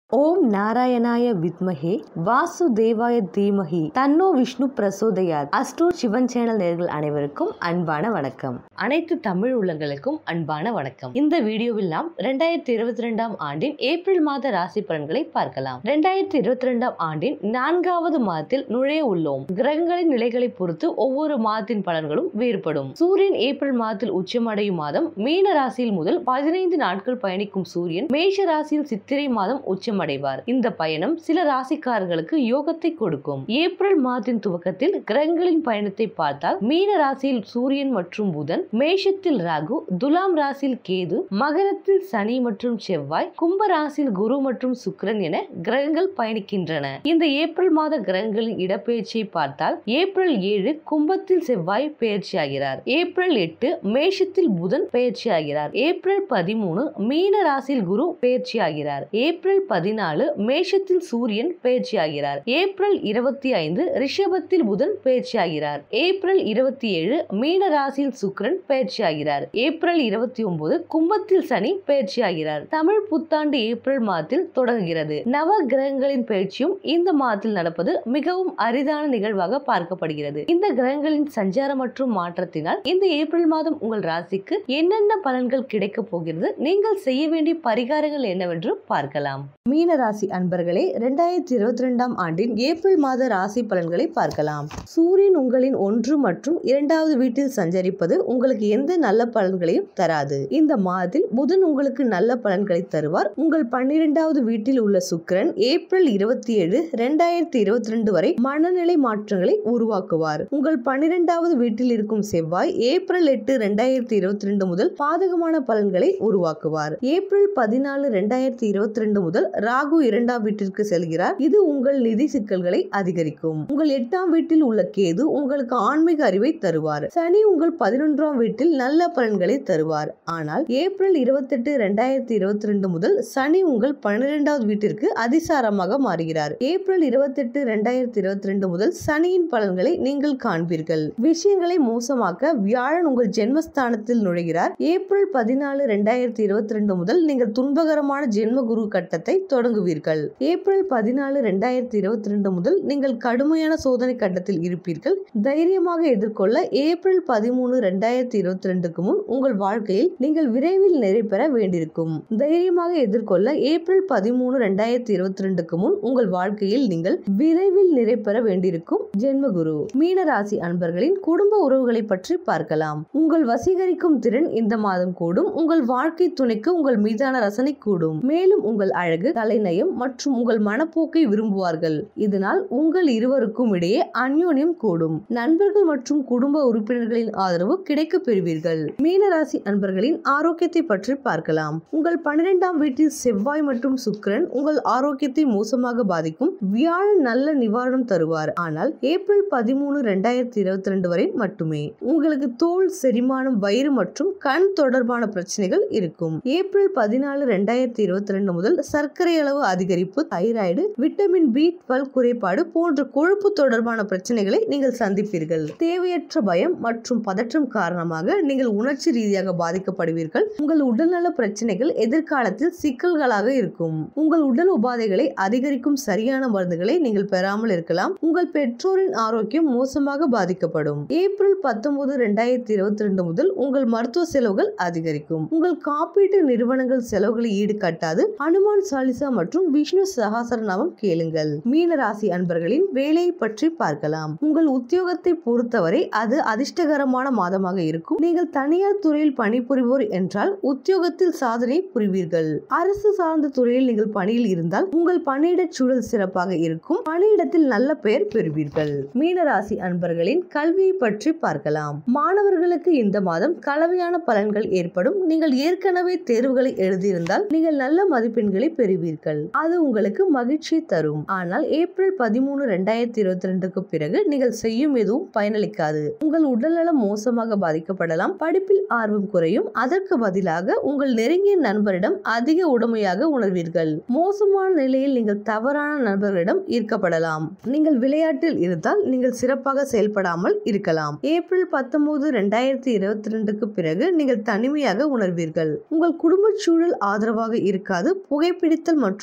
ஓம் நாராயணாய வித்மஹே வாசுதேவாய தீமஹி தன்னோ விஷ்ணு பிரசோதயாத் அஸ்ட்ரோ சிவன் சேனல் நேர்கள் அனைவருக்கும் அன்பான வணக்கம் அனைத்து தமிழ் உள்ளங்களுக்கும் அன்பான வணக்கம் இந்த வீடியோவில் நாம் ரெண்டாயிரத்தி இருபத்தி ரெண்டாம் ஆண்டின் ஏப்ரல் மாத ராசி பலன்களை பார்க்கலாம் ரெண்டாயிரத்தி இருபத்தி ரெண்டாம் ஆண்டின் நான்காவது மாதத்தில் நுழைய உள்ளோம் கிரகங்களின் நிலைகளை பொறுத்து ஒவ்வொரு மாதத்தின் பலன்களும் வேறுபடும் சூரியன் ஏப்ரல் மாதத்தில் உச்சமடையும் மாதம் மீன ராசியில் முதல் பதினைந்து நாட்கள் பயணிக்கும் சூரியன் மேஷ ராசியில் சித்திரை மாதம் உச்சமடைவார் இந்த பயணம் சில ராசிக்காரர்களுக்கு யோகத்தை கொடுக்கும் ஏப்ரல் மாதத்தின் துவக்கத்தில் கிரகங்களின் பயணத்தை பார்த்தால் மீன ராசியில் சூரியன் மற்றும் புதன் மேஷத்தில் ராகு துலாம் ராசியில் கேது மகரத்தில் சனி மற்றும் செவ்வாய் கும்ப ராசியில் குரு மற்றும் சுக்கிரன் என கிரகங்கள் பயணிக்கின்றன இந்த ஏப்ரல் மாத கிரகங்களின் இடப்பெயர்ச்சியை பார்த்தால் ஏப்ரல் ஏழு கும்பத்தில் செவ்வாய் பெயர்ச்சியாகிறார் ஏப்ரல் எட்டு மேஷத்தில் புதன் பெயர்ச்சியாகிறார் ஏப்ரல் பதிமூணு மீன ராசியில் குரு பெயர்ச்சியாகிறார் ஏப்ரல் பதினாலு மேஷத்தில் சூரியன் பெயர்ச்சியாகிறார் ஏப்ரல் இருபத்தி ஐந்து ரிஷபத்தில் புதன் பெயர்ச்சியாகிறார் ஏப்ரல் இருபத்தி ஏழு மீன ராசியில் சுக்கிரன் பெயர்ச்சியாகிறார் ஏப்ரல் இருபத்தி ஒன்பது கும்பத்தில் சனி பெயர்ச்சியாகிறார் தமிழ் புத்தாண்டு ஏப்ரல் மாதத்தில் தொடங்குகிறது நவ கிரகங்களின் பயிற்சியும் இந்த மாதத்தில் நடப்பது மிகவும் அரிதான நிகழ்வாக பார்க்கப்படுகிறது இந்த கிரகங்களின் சஞ்சாரம் மற்றும் மாற்றத்தினால் இந்த ஏப்ரல் மாதம் உங்கள் ராசிக்கு என்னென்ன பலன்கள் கிடைக்கப் போகிறது நீங்கள் செய்ய வேண்டிய பரிகாரங்கள் என்னவென்று பார்க்கலாம் மீன ராசி அன்பர்களே இரண்டாயிரத்தி இருபத்தி ரெண்டாம் ஆண்டின் ஏப்ரல் மாத ராசி பலன்களை பார்க்கலாம் சூரியன் உங்களின் ஒன்று மற்றும் இரண்டாவது வீட்டில் சஞ்சரிப்பது உங்களுக்கு எந்த நல்ல பலன்களையும் தராது இந்த மாதத்தில் புதன் உங்களுக்கு நல்ல பலன்களை தருவார் உங்கள் பன்னிரெண்டாவது வீட்டில் உள்ள சுக்கிரன் ஏப்ரல் இருபத்தி ஏழு இரண்டாயிரத்தி இருபத்தி ரெண்டு வரை மனநிலை மாற்றங்களை உருவாக்குவார் உங்கள் பன்னிரெண்டாவது வீட்டில் இருக்கும் செவ்வாய் ஏப்ரல் எட்டு இரண்டாயிரத்தி இருபத்தி ரெண்டு முதல் பாதகமான பலன்களை உருவாக்குவார் ஏப்ரல் பதினாலு இரண்டாயிரத்தி இருபத்தி ரெண்டு முதல் ராகு இரண்டாம் வீட்டிற்கு செல்கிறார் இது உங்கள் நிதி சிக்கல்களை அதிகரிக்கும் உங்கள் எட்டாம் வீட்டில் உள்ள கேது உங்களுக்கு ஆன்மீக அறிவை தருவார் சனி உங்கள் பதினொன்றாம் வீட்டில் நல்ல பலன்களை தருவார் ஆனால் ஏப்ரல் இருபத்தெட்டு இரண்டாயிரத்தி இருபத்தி ரெண்டு முதல் சனி உங்கள் பன்னிரெண்டாவது வீட்டிற்கு அதிசாரமாக மாறுகிறார் ஏப்ரல் இருபத்தெட்டு இரண்டாயிரத்தி இருபத்தி ரெண்டு முதல் சனியின் பலன்களை நீங்கள் காண்பீர்கள் விஷயங்களை மோசமாக்க வியாழன் உங்கள் ஜென்மஸ்தானத்தில் நுழைகிறார் ஏப்ரல் பதினாலு இரண்டாயிரத்தி இருபத்தி ரெண்டு முதல் நீங்கள் துன்பகரமான ஜென்ம குரு கட்டத்தை தொடங்குவீர்கள் ஏப்ரல் பதினாலு இரண்டாயிரத்தி இருபத்தி ரெண்டு முதல் நீங்கள் கடுமையான சோதனை கட்டத்தில் இருப்பீர்கள் தைரியமாக எதிர்கொள்ள ஏப்ரல் பதிமூணு இரண்டாயிரத்தி இருபத்தி ரெண்டுக்கு முன் உங்கள் வாழ்க்கையில் நீங்கள் விரைவில் நிறைவு பெற வேண்டியிருக்கும் தைரியமாக எதிர்கொள்ள ஏப்ரல் பதிமூணு இரண்டாயிரத்தி இருபத்தி ரெண்டுக்கு முன் உங்கள் வாழ்க்கையில் நீங்கள் விரைவில் நிறைவு பெற வேண்டியிருக்கும் ஜென்மகுரு மீனராசி அன்பர்களின் குடும்ப உறவுகளை பற்றி பார்க்கலாம் உங்கள் வசீகரிக்கும் திறன் இந்த மாதம் கூடும் உங்கள் வாழ்க்கை துணைக்கு உங்கள் மீதான ரசனை கூடும் மேலும் உங்கள் அழகு கலைநயம் மற்றும் உங்கள் மனப்போக்கை விரும்புவார்கள் இதனால் உங்கள் இருவருக்கும் இடையே அந்யோன்யம் கூடும் நண்பர்கள் மற்றும் குடும்ப உறுப்பினர்களின் ஆதரவு கிடைக்க பெறுவீர்கள் மீனராசி அன்பர்களின் ஆரோக்கியத்தை பற்றி பார்க்கலாம் உங்கள் பன்னிரெண்டாம் வீட்டில் செவ்வாய் மற்றும் சுக்கிரன் உங்கள் ஆரோக்கியத்தை மோசமாக பாதிக்கும் வியாழன் நல்ல நிவாரணம் தருவார் ஆனால் ஏப்ரல் பதிமூணு இரண்டாயிரத்தி இருபத்தி ரெண்டு வரை மட்டுமே உங்களுக்கு தோல் செரிமானம் வயிறு மற்றும் கண் தொடர்பான பிரச்சனைகள் இருக்கும் ஏப்ரல் பதினாலு இரண்டாயிரத்தி இருபத்தி ரெண்டு முதல் சர்க்கரை அளவு அதிகரிப்பு தைராய்டு விட்டமின் பி டுவெல் குறைபாடு போன்ற கொழுப்பு தொடர்பான பிரச்சனைகளை நீங்கள் சந்திப்பீர்கள் தேவையற்ற பயம் மற்றும் பதற்றம் காரணமாக நீங்கள் உணர்ச்சி ரீதியாக பாதிக்கப்படுவீர்கள் உங்கள் உடல்நல பிரச்சனைகள் எதிர்காலத்தில் சிக்கல்களாக இருக்கும் உங்கள் உடல் உபாதைகளை அதிகரிக்கும் சரியான மருந்துகளை நீங்கள் பெறாமல் இருக்கலாம் உங்கள் பெற்றோரின் ஆரோக்கியம் மோசமாக பாதிக்கப்படும் ஏப்ரல் பத்தொன்பது இரண்டாயிரத்தி இருபத்தி ரெண்டு முதல் உங்கள் மருத்துவ செலவுகள் அதிகரிக்கும் உங்கள் காப்பீட்டு நிறுவனங்கள் செலவுகளை ஈடுகட்டாது அனுமான் சாலிசா மற்றும் விஷ்ணு சகாசரநாமம் கேளுங்கள் மீனராசி அன்பர்களின் வேலையை பற்றி பார்க்கலாம் உங்கள் உத்தியோகத்தை பொறுத்தவரை அது அதிர்ஷ்டகரமான மாதமாக இருக்கும் நீங்கள் தனியார் துறையில் பணிபுரிவோர் என்றால் உத்தியோகத்தில் சாதனை புரிவீர்கள் அரசு சார்ந்த துறையில் நீங்கள் பணியில் இருந்தால் உங்கள் பணியிட சூழல் சிறப்பாக இருக்கும் பணியிடத்தில் நல்ல பெயர் பெறுவீர்கள் மீனராசி அன்பர்களின் கல்வியை பற்றி பார்க்கலாம் மாணவர்களுக்கு இந்த மாதம் கலவையான பலன்கள் ஏற்படும் நீங்கள் ஏற்கனவே தேர்வுகளை எழுதியிருந்தால் நீங்கள் நல்ல மதிப்பெண்களை பெறுவீர்கள் அது உங்களுக்கு மகிழ்ச்சியை தரும் ஆனால் ஏப்ரல் பதிமூணு இரண்டாயிரத்தி இருபத்தி ரெண்டுக்கு பிறகு நீங்கள் செய்யும் எதுவும் பயனளிக்காது உங்கள் உடல்நலம் மோசமாக பாதிக்கப்படலாம் படிப்பில் ஆர்வம் குறையும் அதற்கு பதிலாக உங்கள் நெருங்கிய நண்பரிடம் அதிக உடமையாக உணர்வீர்கள் மோசமான நிலையில் நீங்கள் தவறான நண்பர்களிடம் ஈர்க்கப்படலாம் நீங்கள் விளையாட்டில் இருந்தால் நீங்கள் சிறப்பாக செயல்படாமல் இருக்கலாம் ஏப்ரல் பத்தொன்பது இரண்டாயிரத்தி இருபத்தி ரெண்டுக்கு பிறகு நீங்கள் தனிமையாக உணர்வீர்கள் உங்கள் குடும்ப சூழல் ஆதரவாக இருக்காது புகைப்பிடித்தல் மற்றும்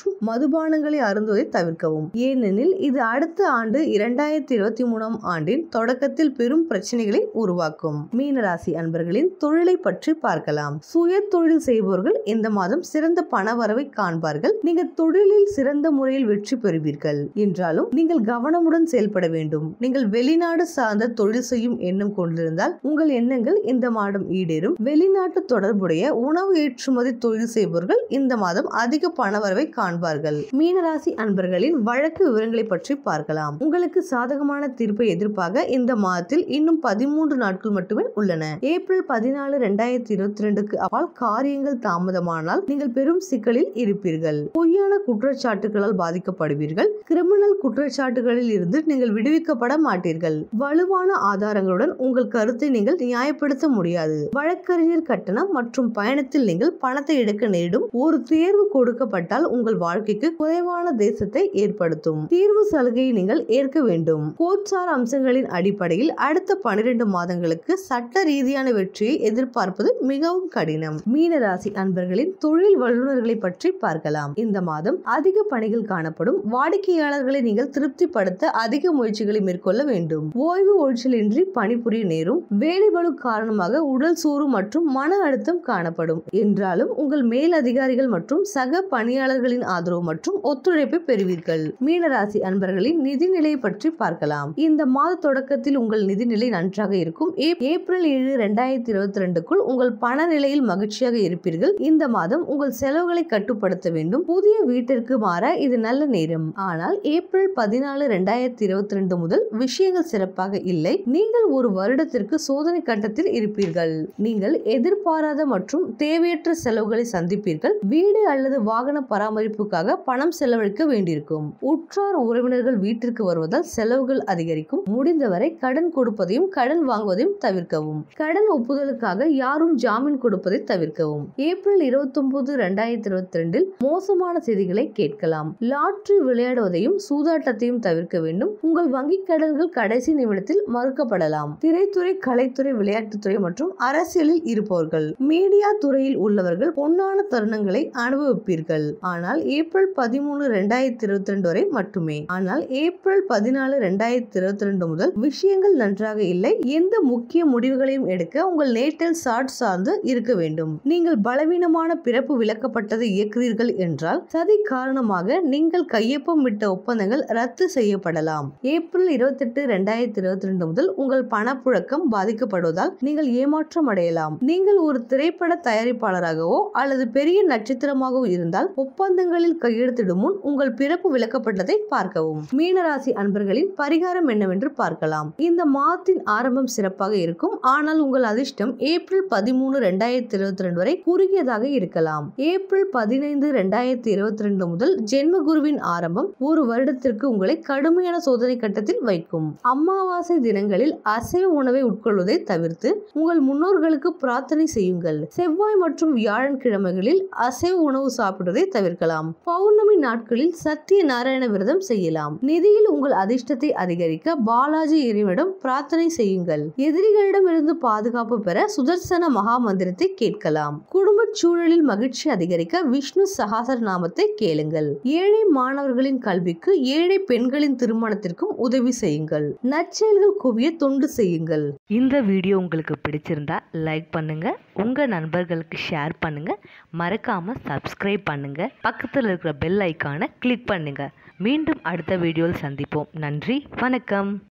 மற்றும் மதுபானங்களை அருந்துவதை தவிர்க்கவும் ஏனெனில் இது அடுத்த ஆண்டு இரண்டாயிரத்தி இருபத்தி மூணாம் ஆண்டின் தொடக்கத்தில் பெரும் பிரச்சனைகளை உருவாக்கும் மீனராசி அன்பர்களின் தொழிலை பற்றி பார்க்கலாம் சுய தொழில் செய்பவர்கள் இந்த மாதம் சிறந்த பணவரவை காண்பார்கள் நீங்கள் தொழிலில் சிறந்த முறையில் வெற்றி பெறுவீர்கள் என்றாலும் நீங்கள் கவனமுடன் செயல்பட வேண்டும் நீங்கள் வெளிநாடு சார்ந்த தொழில் செய்யும் எண்ணம் கொண்டிருந்தால் உங்கள் எண்ணங்கள் இந்த மாதம் ஈடேறும் வெளிநாட்டு தொடர்புடைய உணவு ஏற்றுமதி தொழில் செய்பவர்கள் இந்த மாதம் அதிக பணவரவை காண்பார்கள் மீனராசி அன்பர்களின் வழக்கு விவரங்களை பற்றி பார்க்கலாம் உங்களுக்கு சாதகமான தீர்ப்பை எதிர்ப்பாக இந்த மாதத்தில் இன்னும் பதிமூன்று நாட்கள் மட்டுமே உள்ளன ஏப்ரல் பதினாலு ரெண்டாயிரத்தி இருபத்தி ரெண்டுக்கு அப்பால் காரியங்கள் தாமதமானால் நீங்கள் பெரும் சிக்கலில் இருப்பீர்கள் பொய்யான குற்றச்சாட்டுகளால் பாதிக்கப்படுவீர்கள் கிரிமினல் குற்றச்சாட்டுகளில் இருந்து நீங்கள் விடுவிக்கப்பட மாட்டீர்கள் வலுவான ஆதாரங்களுடன் உங்கள் கருத்தை நீங்கள் நியாயப்படுத்த முடியாது வழக்கறிஞர் கட்டணம் மற்றும் பயணத்தில் நீங்கள் பணத்தை எடுக்க நேரிடும் ஒரு தேர்வு கொடுக்கப்பட்டால் உங்கள் வாழ்க்கைக்கு குறைவான தேசத்தை ஏற்படுத்தும் தீர்வு சலுகையை நீங்கள் ஏற்க வேண்டும் கோட்சார் அம்சங்களின் அடிப்படையில் அடுத்த பனிரெண்டு மாதங்களுக்கு சட்ட ரீதியான வெற்றியை எதிர்பார்ப்பது மிகவும் கடினம் மீனராசி அன்பர்களின் தொழில் வல்லுநர்களை பற்றி பார்க்கலாம் இந்த மாதம் அதிக பணிகள் காணப்படும் வாடிக்கையாளர்களை நீங்கள் திருப்திப்படுத்த அதிக முயற்சிகளை மேற்கொள்ள வேண்டும் ஓய்வு ஒழிச்சலின்றி பணிபுரிய நேரும் வேலைபளு காரணமாக உடல் சோறு மற்றும் மன அழுத்தம் காணப்படும் என்றாலும் உங்கள் மேல் அதிகாரிகள் மற்றும் சக பணியாளர்களின் ஆதரவு மற்றும் ஒத்துழைப்பை பெறுவீர்கள் மீனராசி அன்பர்களின் நிதிநிலையை பற்றி பார்க்கலாம் இந்த மாத தொடக்கத்தில் உங்கள் நிதிநிலை நன்றாக இருக்கும் ஏப்- ஏப்ரல் ஏழு ரெண்டாயிரத்தி இருபத்தி ரெண்டுக்குள் உங்கள் பண நிலையில் மகிழ்ச்சியாக இருப்பீர்கள் இந்த மாதம் உங்கள் செலவுகளை கட்டுப்படுத்த வேண்டும் புதிய வீட்டிற்கு மாற இது நல்ல நேரம் ஆனால் ஏப்ரல் பதினாலு ரெண்டாயிரத்தி இருபத்தி ரெண்டு முதல் விஷயங்கள் சிறப்பாக இல்லை நீங்கள் ஒரு வருடத்திற்கு சோதனை கட்டத்தில் இருப்பீர்கள் நீங்கள் எதிர்பாராத மற்றும் தேவையற்ற செலவுகளை சந்திப்பீர்கள் வீடு அல்லது வாகன பராமரிப்புக்காக பணம் செலவழிக்க வேண்டியிருக்கும் உற்றார் உறவினர்கள் வீட்டிற்கு வருவதால் செலவுகள் அதிகரிக்கும் முடிந்தவரை கடன் கொடுப்பதையும் கடன் வாங்குவதையும் தவிர்க்கவும் கடன் ஒப்புதலுக்காக யாரும் ஜாமீன் கொடுப்பதை தவிர்க்கவும் ஏப்ரல் இருபத்தி ஒன்பது ரெண்டாயிரத்தி இருபத்தி ரெண்டில் மோசமான செய்திகளை கேட்கலாம் லாட்டரி விளையாடுவதையும் சூதாட்டத்தையும் தவிர்க்க வேண்டும் உங்கள் வங்கி கடன்கள் கடைசி நிமிடத்தில் மறுக்கப்படலாம் திரைத்துறை கலைத்துறை விளையாட்டுத்துறை மற்றும் அரசியலில் இருப்பவர்கள் மீடியா துறையில் உள்ளவர்கள் பொன்னான தருணங்களை அனுபவிப்பீர்கள் ஆனால் ஏப்ரல் பதிமூணு ரெண்டாயிரத்தி இருபத்தி ரெண்டு வரை மட்டுமே ஆனால் ஏப்ரல் பதினாலு ரெண்டாயிரத்தி இருபத்தி ரெண்டு முதல் விஷயங்கள் நன்றாக இல்லை எந்த முக்கிய முடிவுகளையும் எடுக்க உங்கள் நேட்டல் சார்ட் சார்ந்து இருக்க வேண்டும் நீங்கள் பலவீனமான பிறப்பு விலக்கப்பட்டதை இயக்குறீர்கள் என்றால் சதி காரணமாக நீங்கள் கையொப்பம் விட்ட ஒப்பந்தங்கள் ரத்து செய்யப்படலாம் ஏப்ரல் இருபத்தெட்டு ரெண்டாயிரத்தி இருபத்தி ரெண்டு முதல் உங்கள் பணப்புழக்கம் பாதிக்கப்படுவதால் நீங்கள் ஏமாற்றம் அடையலாம் நீங்கள் ஒரு திரைப்பட தயாரிப்பாளராகவோ அல்லது பெரிய நட்சத்திரமாகவோ இருந்தால் ஒப்பந்தங்களில் கையெழுத்திடும் முன் உங்கள் பிறப்பு விலக்கப்பட்டதை பார்க்கவும் மீனராசி அன்பர்களின் பரிகாரம் என்னவென்று பார்க்கலாம் இந்த மாதத்தின் ஆரம்பம் சிறப்பாக இருக்கும் ஆனால் உங்கள் அதிர்ஷ்டம் ஏப்ரல் பதிமூணு ரெண்டாயிரத்தி இருபத்தி ரெண்டு வரை குறுகியதாக இருக்கலாம் ஏப்ரல் பதினைந்து ரெண்டாயிரத்தி இருபத்தி ரெண்டு முதல் ஜென்ம குருவின் ஆரம்பம் ஒரு வருடத்திற்கு உங்களை கடுமையான சோதனை கட்டத்தில் வைக்கும் அமாவாசை தினங்களில் அசைவ உணவை உட்கொள்வதை தவிர்த்து உங்கள் முன்னோர்களுக்கு பிரார்த்தனை செய்யுங்கள் செவ்வாய் மற்றும் வியாழன் கிழமைகளில் அசைவ உணவு சாப்பிடுவதை தவிர்க்கலாம் பௌர்ணமி நாட்களில் சத்திய நாராயண விரதம் செய்யலாம் நிதியில் உங்கள் அதிர்ஷ்டத்தை அதிகரிக்க பாலாஜி இறைவனிடம் பிரார்த்தனை செய்யுங்கள் எதிரிகளிடம் இருந்து பாதுகாப்பு பெற சுதர்சன மகா மந்திரத்தை கேட்கலாம் குடும்ப சூழலில் மகிழ்ச்சி அதிகரிக்க விஷ்ணு சகாசர நாமத்தை கேளுங்கள் ஏழை மாணவர்களின் கல்விக்கு ஏழை பெண்களின் திருமணத்திற்கும் உதவி செய்யுங்கள் நற்செயல்கள் குவிய தொண்டு செய்யுங்கள் இந்த வீடியோ உங்களுக்கு பிடிச்சிருந்தா லைக் பண்ணுங்க உங்க நண்பர்களுக்கு ஷேர் பண்ணுங்க மறக்காம சப்ஸ்கிரைப் பண்ணுங்க பக்கத்தில் இருக்கிற பெல் ஐக்கானை கிளிக் பண்ணுங்க மீண்டும் அடுத்த வீடியோவில் சந்திப்போம் நன்றி வணக்கம்